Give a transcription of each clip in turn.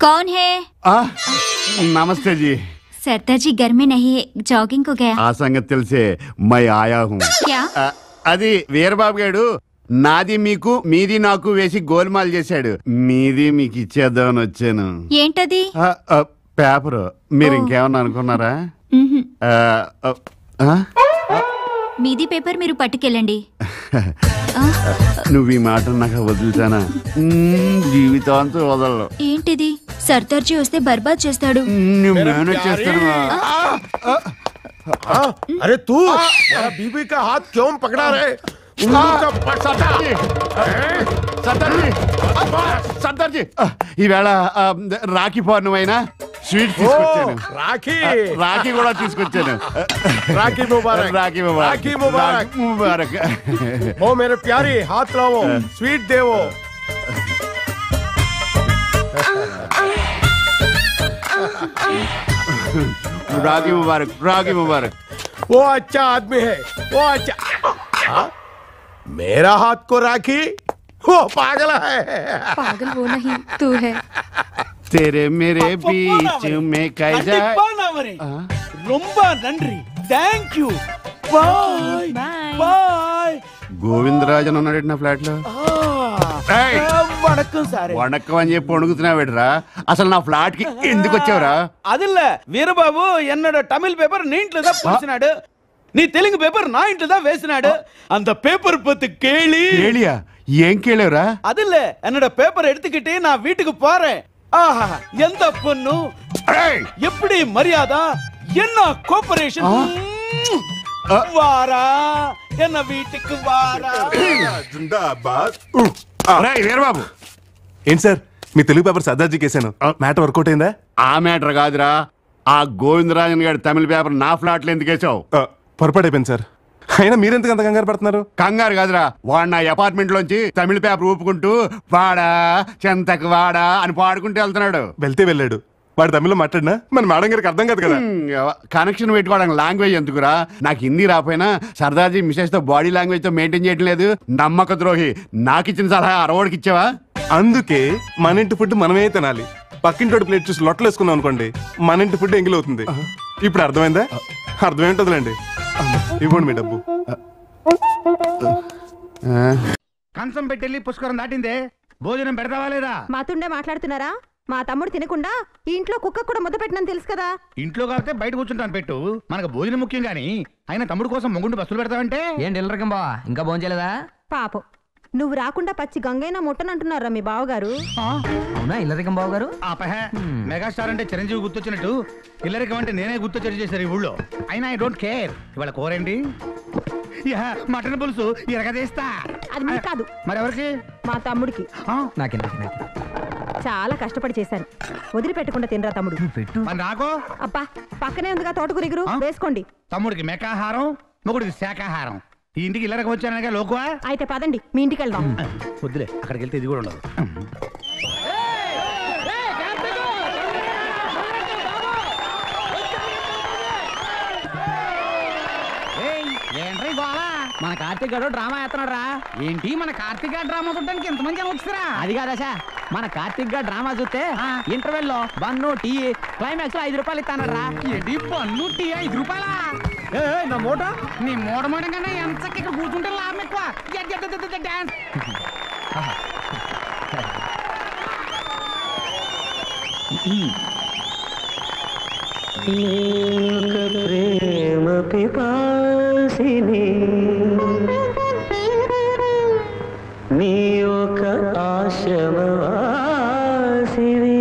कौन है ఆ, నమస్తే జీ सरदार जी घर में नहीं है जॉगिंग को गया ఆ సంగతి తెలిసే మై ఆయా హూ क्या ఆ, అది వీరబాబు గారు నాది మీకు మీది నాకు వేసి గోల్మాల్ చేశాడు మీది మీకు ఇచ్చేద్దామని వచ్చాను ఏంటది ఆ, ఆ, పేపరు మీరు ఇంకేమన్నా అనుకున్నారా మ్హూ. ఆ, ఆ, ఆ? మీది పేపర్ మీరు పట్టుకెళ్ళండి ఆ, నువ్వు ఈ మాట నాకు వదులుతానా మ్మ్, జీవితాంతం వదలరు ఏంటిది సర్దార్ జీ వస్తే బర్బాద్ చేస్తాడు నువ్వు మేనేజ్ చేస్తాను हाँ, अरे तू मेरा बीबी का हाथ क्यों पकड़ा रहे उल्लू का पट- సర్దార్జీ సర్దార్జీ సర్దార్జీ ఆ, ఈవేళ ఆ, రాఖీ పౌర్ణమైనా స్వీట్స్ ओ, తీసుకొచ్చాను राखी రాఖీ కూడా తీసుకొచ్చాను राखी मुबारक రాఖీ ముబారక్ राखी मुबारक రాఖీ ముబారక్ ओ मेरे प्यारी हाथ लाओ स्वीट देवो రాఖీ ముబారక్ రాఖీ ముబారక్ वो अच्छा आदमी है वो अच्छा हाँ? मेरा हाथ को राखी वो पागल है पागल वो नहीं तू है तेरे मेरे बीच में कैसा கண்டிப்பா நான் வரேன் ரொம்ப நன்றி thank you bye bye Govindarajan ఉన్నాడు నా ఫ్లాట్ లో ఏయ్! வணக்கம் சார் వణక్కం అని చెప్పి వణుకుతున్నావేట్రా అసలు నా ఫ్లాట్ కి ఎందుకు వచ్చావురా అది இல்ல వీరబాబు என்னோட தமிழ் பேப்பர் நீ ఇంట్లో தான் పూసినాడు నీ తెలుగు పేపర్ నా ఇంట్లో தான் వేసినాడు அந்த பேப்பர் பத்தி கேளி కేళియా ఏం కేళావురా அது இல்ல என்னோட பேப்பர் எடுத்துக்கிட்டு நான் வீட்டுக்கு போறேன் ஆஹா எந்த பொண்ணு ఏయ్! எப்படி மரியாதை என்ன கோஆபரேஷன் வாரா என்ன வீட்டுக்கு வாரா जिंदाबाद రేయ్, వీరబాబు ఏంటి సార్ మీ తెలుగు పేపర్ సర్దార్జీకి వేసాను మ్యాటర్ వర్కౌట్ అయిందా ఆ మ్యాటర్ కాదురా ఆ గోవిందరాజన్ గారి తమిళ పేపర్ నా ఫ్లాట్ లో ఎందుకు వేసావు ఆ, పొరపాటు అయిపోయింది సార్ అయినా మీరెందుకు అంత కంగారు పడుతున్నారు కంగారు కాదురా వాడు నా అపార్ట్మెంట్ లోంచి తమిళ పేపర్ ఊపుకుంటూ వాడా చెంతకు వాడా అని పాడుకుంటూ వెళ్తున్నాడు వెళ్తే వెళ్ళాడు వాడు తమిళ్లో మాట్లాడినా మన మేడం గారికి అర్థం కాదు కదా కనెక్షన్ పెట్టుకోవడానికి లాంగ్వేజ్ ఎందుకురా నాకు హిందీ రాపోయినా సర్దార్జీ మిసెస్ తో బాడీ లాంగ్వేజ్ తో మెయింటైన్ చేయడం లేదు నమ్మక ద్రోహి నాకు ఇచ్చిన సలహా అరవడికి ఇచ్చావా అందుకే మన ఇంటి ఫుడ్ మనమే తినాలి పక్కింటోడి ప్లేట్ చూసి లొట్టలు వేసుకున్నాం అనుకోండి మన ఇంటి ఫుడ్ ఎంగిల్ అవుతుంది ఇప్పుడు అర్థమైందా అర్థమేంటదిలేండి ఇవ్వండి మీ డబ్బు కంచం పెట్టెళ్ళి పుష్కరం దాటిందే భోజనం పెడతావా లేదా మాతుండే మాట్లాడుతున్నారా మా తమ్ముడు తినకుండా ఈ ఇంట్లో కుక్క కూడా ముద్ద పెట్టినని తెలుసు కదా ఇంట్లో కాబట్టి బయట కూర్చుంటాను పెట్టు మనకు భోజనం ముఖ్యం గాని ఆయన తమ్ముడు కోసం మొగుండు బస్సులు పెడతావంటే ఏంటి ఎల్లరకం బావా ఇంకా భోంచేయలేదా పాపం నువ్వు రాకుండా పచ్చి గంగైనా ముట్టనంటున్నారా మీ బావగారు అవునా ఇల్లరికం బావ గారు ఆపహ మెగాస్టార్ అంటే చిరంజీవి గుర్తొచ్చినట్టు ఇల్లరికం అంటే నేనే గుర్తొచ్చేట్టు చేశారు ఈ ఊళ్ళో అయినా ఐ డోంట్ కేర్ ఇవాళ కూరండి యా, మటన్ పులుసు ఇరగదీస్తా అది మీకు కాదు మరెవరికి మా తమ్ముడికి ఆ, నాకే నాకే నాకే చాలా కష్టపడి చేశాను వదిలిపెట్టకుండా తినరా తమ్ముడు పెట్టు మరి నాకు అబ్బా పక్కనే ఉందిగా తోటకూరిగురు ఆ? వేసుకోండి తమ్ముడికి మెకాహారం మొగుడికి శాకాహారం ఈ ఇంటికి ఇల్లరికి వచ్చానగా లోకువా అయితే పదండి మీ ఇంటికి వెళ్దాం వద్దులే అక్కడికి వెళ్తే ఇది కూడా ఉండదు ఏంట్రీ గోళ మన కార్తీక్ గారు డ్రామా వేస్తున్నాడు రా ఏంటి మన కార్తీక్ గారు డ్రామా చూడడానికి ఎంతమంది జనం వచ్చిరా అది కాదా మన కార్తీక్ గారు డ్రామా చూస్తే ఇంటర్వెల్ లో బన్ను టీ క్లైమాక్స్ లో ఐదు రూపాయలు ఇస్తాను రా ఏంటి బన్ను టీ ఐదు రూపాయలా నా మూట నీ మూట మూట కన్నా ఎంత చక్క ఇక్కడ కూర్చుంటే లాభం ఎక్కువ డాన్స్ ప్రేమ పిపాసిని నీ ఒక ఆశమవాసిని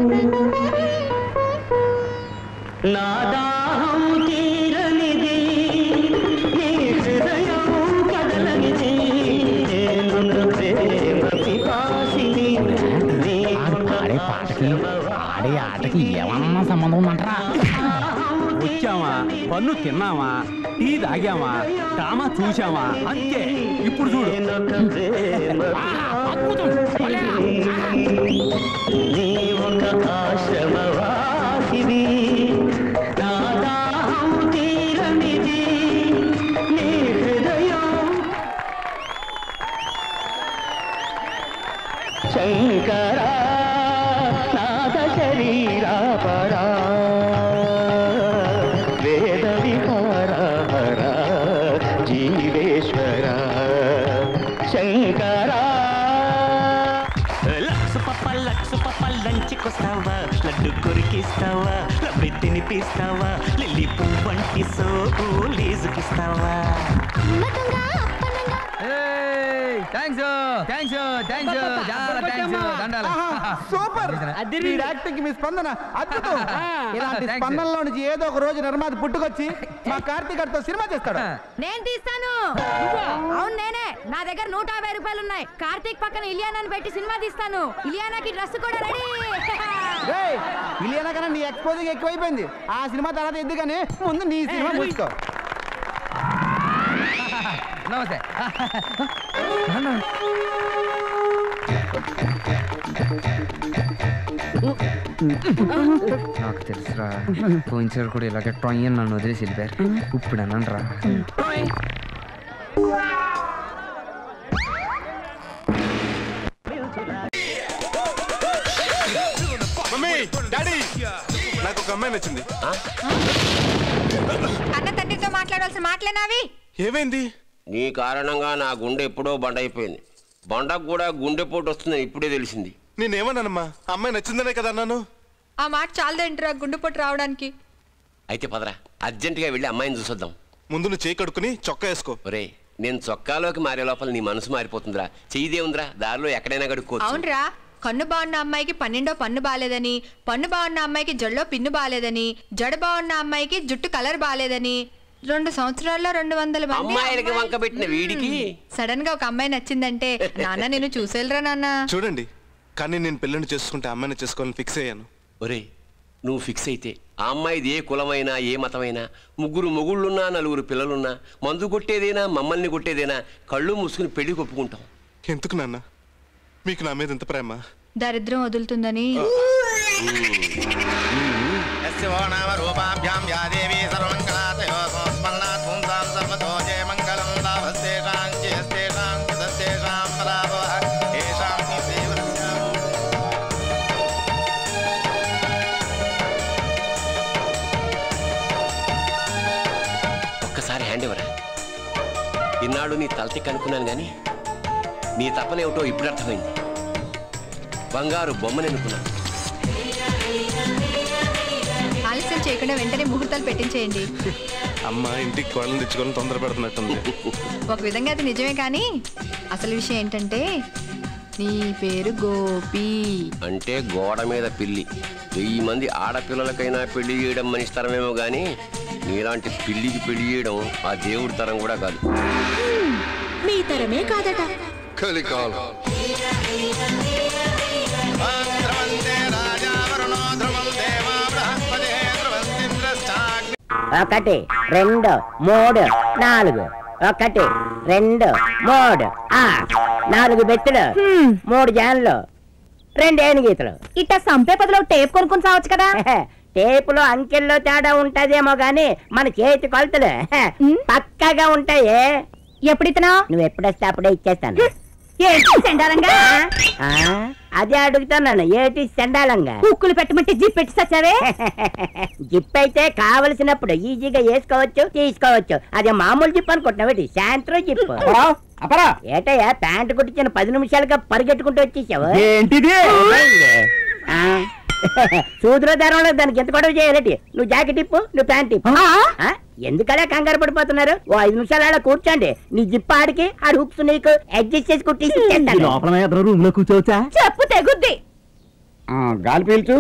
నా దాహం తీరనిది నీ హృదయం కదలనిది నేను ప్రేమ పిపాసిని నీ ఒక ఆడే పాటకి ఆడే ఆటకి ఏమన్నా సంబంధం ఉందంటరా వచ్చామా పన్ను తిన్నామా టీ తాగామా డ్రామా చూసామా అంతే ఇప్పుడు చూడు నీ ఒక ఆశ్రమవాసివి నా దాహం తీరనిది నీ హృదయం శంకర నాద పరా వేద విహార హర జీవేశ్వర శంకరా లక్సు పప్ప లక్సు పప్ప లంచ్కొస్తావా లడ్డు కొరికిస్తావా లబ్బి తినిపిస్తావా లిల్లీ పువ్వంటి సోపు లీజుకిస్తావా థ్యాంక్స్ థ్యాంక్స్ థ్యాంక్స్ చాలా థ్యాంక్స్ దండాలు సూపర్ అదిరి. ఈ యాక్టింగ్ మీ స్పందన అద్భుతం ఇలాంటి Thanks. స్పందనలో నుంచి ఏదో ఒక రోజు నిర్మాత పుట్టుకొచ్చి మా కార్తీక్ గారితో సినిమా చేస్తాడు నేను తీస్తాను అవును నేనే నా దగ్గర నూట యాభై రూపాయలు ఉన్నాయి కార్తీక్ పక్కన ఇలియానాని పెట్టి సినిమా తీస్తాను ఇలియానాకి డ్రెస్ కూడా రెడీ రేయ్, ఇలియనా కన్నా నీ ఎక్స్పోజింగ్ ఎక్కువైపోయింది ఆ సినిమా తర్వాత ఎందుకని ముందు నీ సినిమా చూసుకో నమస్తే నాకు తెలుసురా పోయినసారి కూడా ఇలాగే ట్రాయ్ అని నన్ను వదిలేసి వెళ్ళిపోయారు ఇప్పుడు అన్నాను రా మమ్మీ డాడీ నాకు ఒక అమ్మాయి నచ్చింది అన్న తండ్రితో మాట్లాడాల్సిన మాటలేనావి ఏమైంది నీ కారణంగా నా గుండె ఎప్పుడో బండ అయిపోయింది బండకు కూడా గుండెపోటు వస్తుందని ఇప్పుడే తెలిసింది నేనేమన్నానమ్మా అమ్మాయి నచ్చిందనే కదా అన్నాను ఆ మాట చాలదేంట్రా గుండెపోటు రావడానికి అయితే పదరా అర్జెంటుగా వెళ్ళి అమ్మాయిని చూసొద్దాం ముందు నువ్వు చేయి కడుక్కుని చొక్కా వేసుకో ఒరే నేను చొక్కాలోకి మారే లోపల నీ మనసు మారిపోతుందిరా చెయ్యిదే ఉందిరా దారిలో ఎక్కడైనా గడుక్కోవచ్చు అవునరా కన్ను బాగున్న అమ్మాయికి పన్నెండో పన్ను బాలేదని పన్ను బాగున్న అమ్మాయికి జడలో పిన్ను బాలేదని జడ బాగున్న అమ్మాయికి జుట్టు కలర్ బాలేదని రెండు సంవత్సరాల్లో రెండు వందల మంది అమ్మాయిలకి వంక పెట్టిన వీడికి సడన్ గా ఒక అమ్మాయి నచ్చిందంటే నాన్న నేను చూసేలరా నాన్న చూడండి కానీ నేను పెళ్ళిని చేసుకుంటే అమ్మాయిని చేసుకోవాలని ఫిక్స్ అయ్యాను ఒరే నువ్వు ఫిక్స్ అయితే ఆ అమ్మాయిది ఏ కులమైనా ఏ మతమైనా ముగ్గురు మొగుళ్ళున్నా నలుగురు పిల్లలున్నా మందు కొట్టేదేనా మమ్మల్ని కొట్టేదేనా కళ్ళు మూసుకుని పెళ్లి కొప్పుకుంటాం ఎందుకు నాన్న మీకు నా మీద ఎంత ప్రేమ దరిద్రం వదులుతుందని ఒక్కసారి హ్యాండ్ ఇవ్వరా ఇన్నాడు నీ తలతిక్ అనుకున్నాను కానీ నీ తపనేమిటో ఇప్పుడు అర్థమైంది బంగారు బొమ్మని అనుకున్నాను ఆలస్యం చేయకుండా వెంటనే ముహూర్తాలు పెట్టించేయండి అమ్మ ఇంటికి కోళ్ళని తెచ్చుకొని తొందర పెడుతున్నట్టుంది ఒక విధంగా అది నిజమే కానీ అసలు విషయం ఏంటంటే నీ పేరు గోపి అంటే గోడ మీద పిల్లి వెయ్యి మంది ఆడపిల్లలకైనా పెళ్లి చేయడం మనిషి తరమేమో కానీ నీలాంటి పిల్లికి పెళ్లి చేయడం ఆ దేవుడి తరం కూడా కాదు మీ తరమే కాదట కలికాలం ఒకటి రెండు మూడు నాలుగు ఒకటి రెండు మూడు ఆ నాలుగు బెత్తులు మూడు జాన్లు రెండు ఏనుగీతలు ఇట్ట సంపే పదిలో టేప్ కొనుక్కొని సావచ్చు కదా టేపులో అంకెల్లో తేడా ఉంటదేమో గాని మన చేతి కొలతలు హె, పక్కాగా ఉంటాయి ఎప్పుడితనా నువ్వు ఎప్పుడొస్తే అప్పుడే ఇచ్చేస్తాను ఏంటి చెండాలంగా ఆ, అదే అడుగుతున్నాను ఏటి చండాలంగా ఉక్కులు పెట్టమంటే జీప్ పెట్టి సచ్చావే జిప్ అయితే కావలసినప్పుడు ఈజీగా వేసుకోవచ్చు తీసుకోవచ్చు అదే మామూలు జిప్ అనుకుంటున్నావు సాయంత్రం జిప్ అపరా ఏటయ్యా ప్యాంటు కుట్టించిన పది నిమిషాలుగా పరిగెట్టుకుంటూ వచ్చేసావు ఏంటిది ఏమైంది? ఆ, సూదులో దారంలో దానికి ఎంత గొడవ చేయాలటి నువ్వు జాకెట్ ఇప్పు నువ్వు ప్యాంట్ ఇప్పు ఆ, ఎందుకలా కంగారు పడిపోతున్నారు ఓ ఐదు నిమిషాలు అలా కూర్చోండి నీ జిప్ ఆడికి ఆడి హుక్స్ నీకు అడ్జస్ట్ చేసి కుట్టేసి ఇచ్చేస్తాను. రూమ్ లో కూర్చోవచ్చా చెప్పు తెగుద్ది గాలి పీల్చు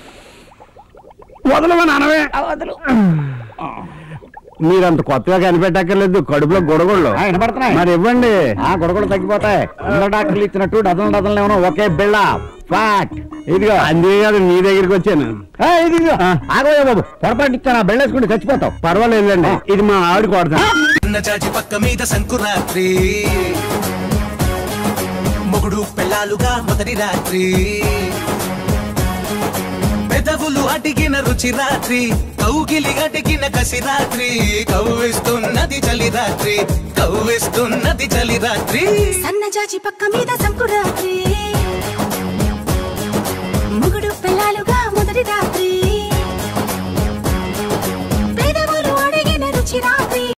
వదలవా నానవే వదలు. మీరంత కొత్తగా కనిపెట్టక్కర్లేదు కడుపులో గొడగళ్ళు వినపడుతున్నాయి మరి ఇవ్వండి ఆ గొడగలు తగ్గిపోతాయి అందరు డాక్టర్లు ఇచ్చినట్టు డజన్ డజన్లు ఏమన్నా ఒకే బిళ్ళ ఫ్యాట్ ఇదిగో అందే కాదు నీ దగ్గరికి వచ్చాను ఇదిగో ఆగోయా బాబు పొరపాటు ఇచ్చాను ఆ బిళ్ళేసుకుంటే చచ్చిపోతావు పర్వాలేదండి ఇది మా ఆవిడ కొడతాను చాచి పక్క మీద సంకురాత్రి మొగుడు పెళ్ళాలుగా మొదటి రాత్రి పెదవులు అడిగిన రుచి రాత్రి కౌగిలి అడిగిన కసి రాత్రి కవ్విస్తున్నది చలి రాత్రి కవ్విస్తున్నది చలి రాత్రి సన్నజాజి పక్క మీద సంకురాత్రి